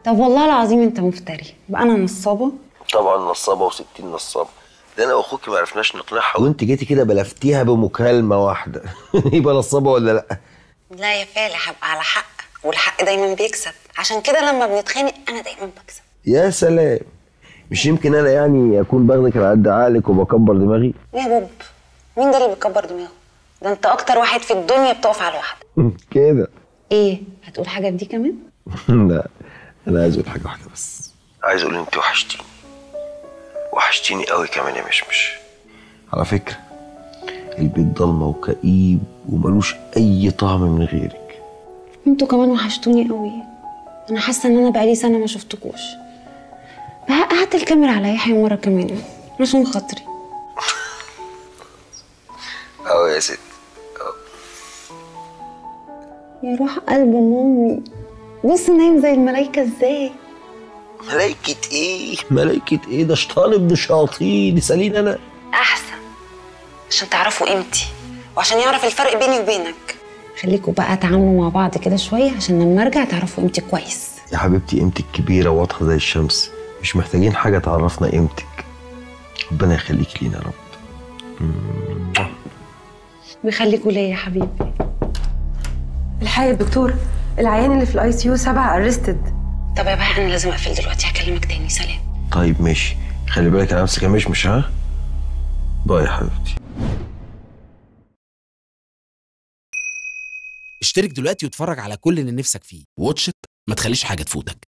طب والله العظيم انت مفتري بقى انا نصابه طبعا نصابه و60 نصابه ده انا واخوك ما عرفناش نقنعها وانت جيتي كده بلفتيها بمكالمه واحده يبقى نصابه ولا لا لا يا فالح هبقى على حق والحق دايما بيكسب عشان كده لما بنتخانق انا دايما بكسب يا سلام مش يمكن انا يعني اكون باخدك على قد عقلك وبكبر دماغي يا بوب مين ده اللي بيكبر دماغه ده انت اكتر واحد في الدنيا بتقف على الواحده كده ايه هتقول حاجه في دي كمان لا انا عايز اقول حاجه واحده بس عايز اقول انت وحشتيني وحشتيني قوي كمان يا مشمش على فكره البيت ضلمه وكئيب وملوش اي طعم من غيرك انتوا كمان وحشتوني قوي انا حاسه ان انا بقالي سنه ما شفتكوش بقى هات الكاميرا على يحيى مره كمان عشان خاطري اه يا ست يا روح قلب مامي بص نايم زي الملايكه ازاي ملايكة ايه؟ ملايكة ايه؟ ده شيطان ابن شياطين يسأليني انا احسن عشان تعرفوا قيمتي وعشان يعرف الفرق بيني وبينك خليكوا بقى تعاملوا مع بعض كده شويه عشان لما ارجع تعرفوا قيمتي كويس يا حبيبتي قيمتك كبيرة وواضحة زي الشمس مش محتاجين حاجة تعرفنا قيمتك ربنا يخليك لينا يا رب ويخليكوا ليا يا حبيبي الحقيقة يا دكتور العيان اللي في الاي سي يو سبعة ارستد طب يا بقى انا لازم اقفل دلوقتي هكلمك تاني سلام طيب ماشي خلي بالك على نفسك يا مش مش ها باي يا حبيبتي اشترك دلوقتي واتفرج على كل اللي نفسك فيه واتش إت، ما تخليش حاجة تفوتك